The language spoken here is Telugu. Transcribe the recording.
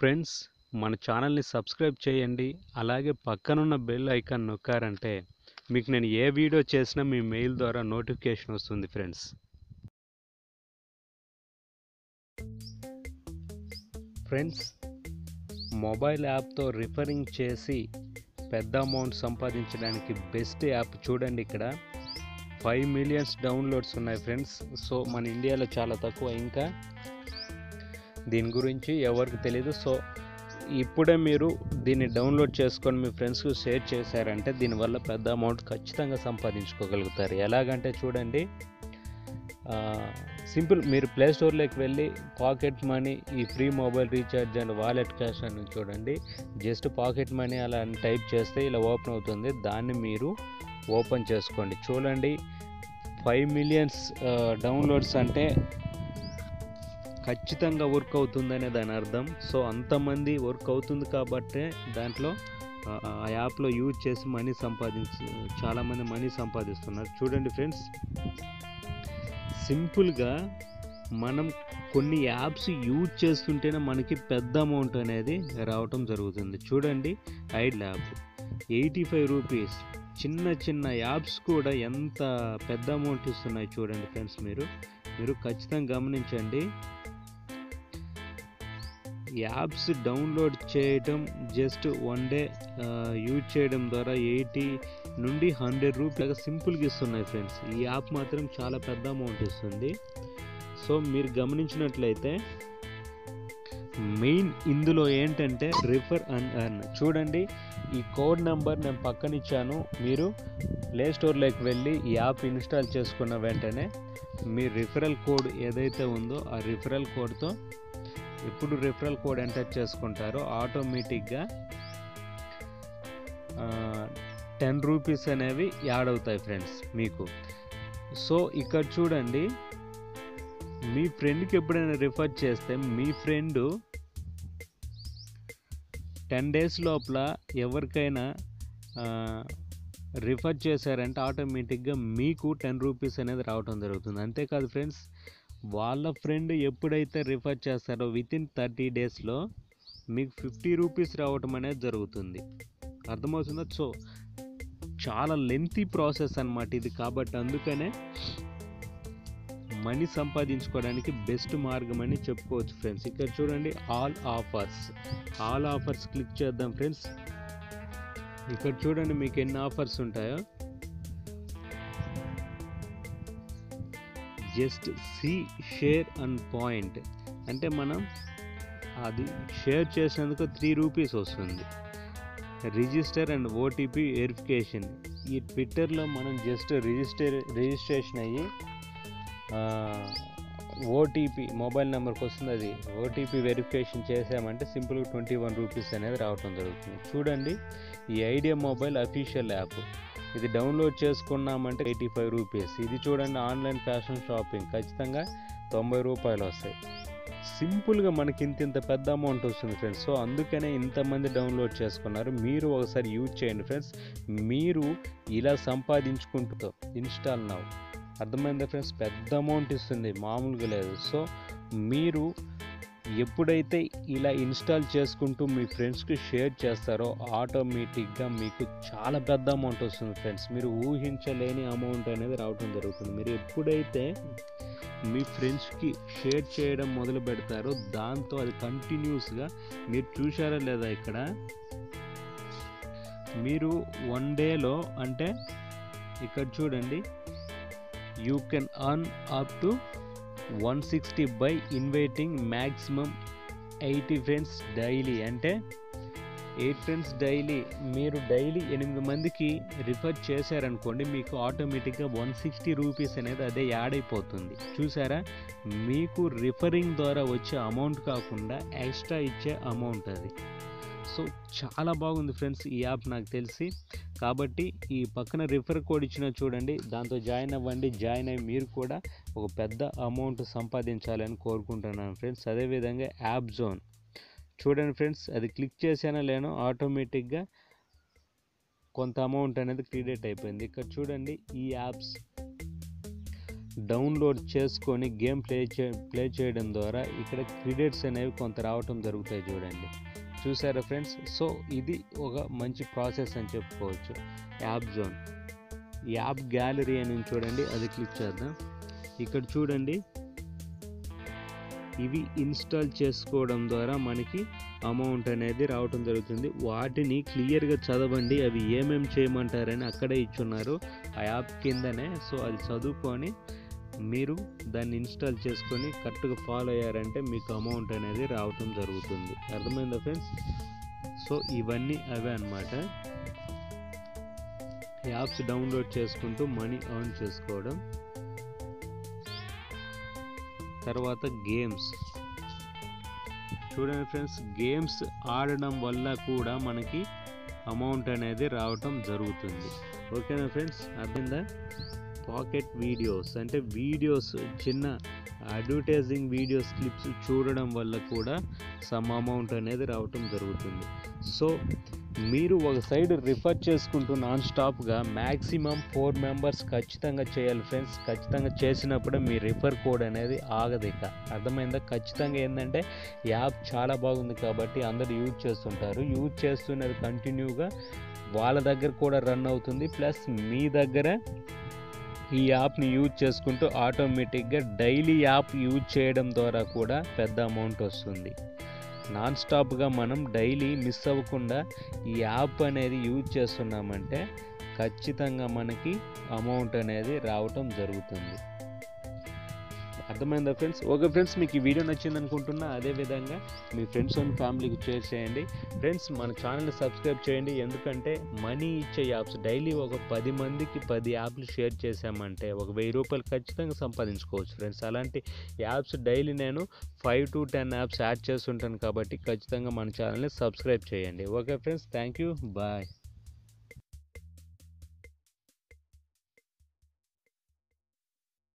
ఫ్రెండ్స్ మన ఛానల్ని సబ్స్క్రైబ్ చేయండి అలాగే పక్కనున్న బెల్ ఐకాన్ నొక్కారంటే మీకు నేను ఏ వీడియో చేసినా మీ మెయిల్ ద్వారా నోటిఫికేషన్ వస్తుంది ఫ్రెండ్స్ ఫ్రెండ్స్ మొబైల్ యాప్తో రిఫరింగ్ చేసి పెద్ద అమౌంట్ సంపాదించడానికి బెస్ట్ యాప్ చూడండి ఇక్కడ ఫైవ్ మిలియన్స్ డౌన్లోడ్స్ ఉన్నాయి ఫ్రెండ్స్ సో మన ఇండియాలో చాలా తక్కువ ఇంకా దీని గురించి ఎవరికి తెలియదు సో ఇప్పుడే మీరు దీన్ని డౌన్లోడ్ చేసుకొని మీ ఫ్రెండ్స్కి షేర్ చేశారంటే దీనివల్ల పెద్ద అమౌంట్ ఖచ్చితంగా సంపాదించుకోగలుగుతారు ఎలాగంటే చూడండి సింపుల్ మీరు ప్లే స్టోర్లోకి వెళ్ళి పాకెట్ మనీ ఈ free mobile recharge and wallet cash అని చూడండి జస్ట్ పాకెట్ మనీ అలా అని టైప్ చేస్తే ఇలా ఓపెన్ అవుతుంది దాన్ని మీరు ఓపెన్ చేసుకోండి చూడండి ఫైవ్ మిలియన్స్ డౌన్లోడ్స్ అంటే ఖచ్చితంగా వర్క్ అవుతుందనే దాని అర్థం సో అంతమంది వర్క్ అవుతుంది కాబట్టే దాంట్లో ఆ, ఆ యాప్లో యూజ్ చేసి మనీ సంపాదించి చాలామంది మనీ సంపాదిస్తున్నారు చూడండి ఫ్రెండ్స్ సింపుల్గా మనం కొన్ని యాప్స్ యూజ్ చేస్తుంటేనే మనకి పెద్ద అమౌంట్ అనేది రావటం జరుగుతుంది చూడండి ఐడ్ యాప్ ఎయిటీ ఫైవ్ రూపీస్ చిన్న చిన్న యాప్స్ కూడా ఎంత పెద్ద అమౌంట్ ఇస్తున్నాయి చూడండి ఫ్రెండ్స్ మీరు మీరు ఖచ్చితంగా గమనించండి యాప్స్ డౌన్లోడ్ చేయటం జస్ట్ వన్ డే యూజ్ చేయడం ద్వారా ఎయిటీ నుండి హండ్రెడ్ రూపీస్ సింపుల్గా ఇస్తున్నాయి ఫ్రెండ్స్ ఈ యాప్ మాత్రం చాలా పెద్ద అమౌంట్ ఇస్తుంది సో మీరు గమనించినట్లయితే మెయిన్ ఇందులో ఏంటంటే రిఫర్ అండ్ అర్న్ చూడండి ఈ కోడ్ నెంబర్ నేను పక్కన ఇచ్చాను మీరు ప్లే స్టోర్లోకి వెళ్ళి ఈ యాప్ ఇన్స్టాల్ చేసుకున్న వెంటనే మీ రిఫరల్ కోడ్ ఏదైతే ఉందో ఆ రిఫరల్ కోడ్తో ఎప్పుడు రిఫరల్ కోడ్ ఎంటర్ చేసుకుంటారో ఆటోమేటిక్గా టెన్ రూపీస్ అనేవి యాడ్ అవుతాయి ఫ్రెండ్స్ మీకు సో ఇక్కడ చూడండి మీ ఫ్రెండ్కి ఎప్పుడైనా రిఫర్ చేస్తే మీ ఫ్రెండ్ టెన్ డేస్ లోపల ఎవరికైనా రిఫర్ చేశారంటే ఆటోమేటిక్గా మీకు టెన్ రూపీస్ అనేది రావటం జరుగుతుంది అంతేకాదు ఫ్రెండ్స్ వాళ్ళ ఫ్రెండ్ ఎప్పుడైతే రిఫర్ చేస్తారో విత్ ఇన్ థర్టీ డేస్లో మీకు ఫిఫ్టీ రూపీస్ రావటం అనేది జరుగుతుంది అర్థమవుతుందా సో చాలా లెంతీ ప్రాసెస్ అన్నమాట ఇది కాబట్టి అందుకనే మనీ సంపాదించుకోవడానికి బెస్ట్ మార్గం అని చెప్పుకోవచ్చు ఫ్రెండ్స్ ఇక్కడ చూడండి all offers all offers click చేద్దాం ఫ్రెండ్స్ ఇక్కడ చూడండి మీకు ఎన్ని ఆఫర్స్ ఉంటాయో just see share and point అంటే మనం అది షేర్ చేసినందుకు త్రీ రూపీస్ వస్తుంది రిజిస్టర్ అండ్ ఓటీపీ వెరిఫికేషన్ ఈ ట్విట్టర్లో మనం జస్ట్ రిజిస్టర్ రిజిస్ట్రేషన్ అయ్యి ఓటీపీ మొబైల్ నెంబర్కి వస్తుంది అది ఓటీపీ వెరిఫికేషన్ చేసామంటే సింపుల్గా ట్వంటీ వన్ రూపీస్ అనేది రావటం జరుగుతుంది చూడండి ఈ ఐడియా మొబైల్ అఫీషియల్ యాప్ ఇది డౌన్లోడ్ చేసుకున్నామంటే ఎయిటీ ఫైవ్ రూపీస్ ఇది చూడండి ఆన్లైన్ ఫ్యాషన్ షాపింగ్ ఖచ్చితంగా తొంభై రూపాయలు వస్తాయి సింపుల్గా మనకి ఇంత ఇంత పెద్ద అమౌంట్ వస్తుంది ఫ్రెండ్స్ సో అందుకనే ఇంతమంది డౌన్లోడ్ చేసుకున్నారు మీరు ఒకసారి యూజ్ చేయండి ఫ్రెండ్స్ మీరు ఇలా సంపాదించుకుంటూ ఇన్స్టాల్ నవ్వు అర్థమైందా ఫ్రెండ్స్ పెద్ద అమౌంట్ ఇస్తుంది మామూలుగా లేదు సో మీరు ఎప్పుడైతే ఇలా ఇన్స్టాల్ చేసుకుంటూ మీ ఫ్రెండ్స్కి షేర్ చేస్తారో ఆటోమేటిక్గా మీకు చాలా పెద్ద అమౌంట్ వస్తుంది ఫ్రెండ్స్ మీరు ఊహించలేని అమౌంట్ అనేది రావటం జరుగుతుంది మీరు ఎప్పుడైతే మీ ఫ్రెండ్స్కి షేర్ చేయడం మొదలు పెడతారో దాంతో అది కంటిన్యూస్గా మీరు చూసారా లేదా ఇక్కడ మీరు వన్ డేలో అంటే ఇక్కడ చూడండి you can earn up to one sixty by inviting maximum eighty friends daily అంటే ఎయిట్ ఫ్రెండ్స్ డైలీ మీరు డైలీ ఎనిమిది మందికి రిఫర్ చేశారనుకోండి మీకు ఆటోమేటిక్గా వన్ సిక్స్టీ రూపీస్ అనేది అదే యాడ్ అయిపోతుంది చూసారా మీకు రిఫరింగ్ ద్వారా వచ్చే అమౌంట్ కాకుండా ఎక్స్ట్రా ఇచ్చే అమౌంట్ అది సో చాలా బాగుంది ఫ్రెండ్స్ ఈ యాప్ నాకు తెలిసి కాబట్టి ఈ పక్కన రిఫర్ కోడ్ ఇచ్చిన చూడండి దాంతో జాయిన్ అవ్వండి జాయిన్ అయ్యి మీరు కూడా ఒక పెద్ద అమౌంట్ సంపాదించాలని కోరుకుంటున్నాను ఫ్రెండ్స్ అదేవిధంగా యాప్ జోన్ చూడండి ఫ్రెండ్స్ అది క్లిక్ చేసానో లేనో ఆటోమేటిక్గా కొంత అమౌంట్ అనేది క్రియేట్ అయిపోయింది ఇక్కడ చూడండి ఈ యాప్స్ డౌన్లోడ్ చేసుకొని గేమ్ ప్లే చే ప్లే చేయడం ద్వారా ఇక్కడ క్రెడిట్స్ అనేవి కొంత రావటం జరుగుతాయి చూడండి చూసారా ఫ్రెండ్స్ సో ఇది ఒక మంచి ప్రాసెస్ అని చెప్పుకోవచ్చు యాప్ జోన్ యాప్ గ్యాలరీ అని ఉంది చూడండి అది క్లిక్ చేద్దాం ఇక్కడ చూడండి ఇవి ఇన్స్టాల్ చేసుకోవడం ద్వారా మనకి అమౌంట్ అనేది రావటం జరుగుతుంది వాటిని క్లియర్గా చదవండి అవి ఏమేమి చేయమంటారని అక్కడే ఇచ్చున్నారు ఆ యాప్ కిందనే సో అది చదువుకొని మీరు దాన్ని ఇన్స్టాల్ చేసుకొని కరెక్ట్గా ఫాలో అయ్యారంటే మీకు అమౌంట్ అనేది రావటం జరుగుతుంది అర్థమైందా ఫ్రెండ్స్ సో ఇవన్నీ అవే అన్నమాట యాప్స్ డౌన్లోడ్ చేసుకుంటూ మనీ ఎర్న్ చేసుకోవడం తర్వాత గేమ్స్ చూడండి ఫ్రెండ్స్ గేమ్స్ ఆడడం వల్ల కూడా మనకి అమౌంట్ అనేది రావటం జరుగుతుంది ఓకేనా ఫ్రెండ్స్ అర్థమైందా పాకెట్ వీడియోస్ అంటే వీడియోస్ చిన్న అడ్వర్టైజింగ్ వీడియోస్ క్లిప్స్ చూడడం వల్ల కూడా సమ్ అమౌంట్ అనేది రావటం జరుగుతుంది సో మీరు ఒక సైడ్ రిఫర్ చేసుకుంటూ నాన్ స్టాప్గా మ్యాక్సిమం ఫోర్ మెంబర్స్ ఖచ్చితంగా చేయాలి ఫ్రెండ్స్ ఖచ్చితంగా చేసినప్పుడే మీ రిఫర్ కోడ్ అనేది ఆగదు ఇక అర్థమైందా ఖచ్చితంగా ఏంటంటే యాప్ చాలా బాగుంది కాబట్టి అందరు యూజ్ చేస్తుంటారు యూజ్ చేస్తున్నది కంటిన్యూగా వాళ్ళ దగ్గర కూడా రన్ అవుతుంది ప్లస్ మీ దగ్గర ఈ యాప్ని యూజ్ చేసుకుంటూ ఆటోమేటిక్గా డైలీ యాప్ యూజ్ చేయడం ద్వారా కూడా పెద్ద అమౌంట్ వస్తుంది నాన్ స్టాప్గా మనం డైలీ మిస్ అవ్వకుండా ఈ యాప్ అనేది యూజ్ చేస్తున్నామంటే ఖచ్చితంగా మనకి అమౌంట్ అనేది రావటం జరుగుతుంది అర్థమైందా ఫ్రెండ్స్ ఓకే ఫ్రెండ్స్ మీకు ఈ వీడియో నచ్చింది అనుకుంటున్నా అదేవిధంగా మీ ఫ్రెండ్స్ అండ్ ఫ్యామిలీకి షేర్ చేయండి ఫ్రెండ్స్ మన ఛానల్ని సబ్స్క్రైబ్ చేయండి ఎందుకంటే మనీ ఇచ్చే యాప్స్ డైలీ ఒక పది మందికి పది యాప్లు షేర్ చేసామంటే ఒక వెయ్యి రూపాయలు ఖచ్చితంగా సంపాదించుకోవచ్చు ఫ్రెండ్స్ అలాంటి యాప్స్ డైలీ నేను five to ten apps add చేస్తుంటాను కాబట్టి ఖచ్చితంగా మన ఛానల్ని సబ్స్క్రైబ్ చేయండి okay friends thank you bye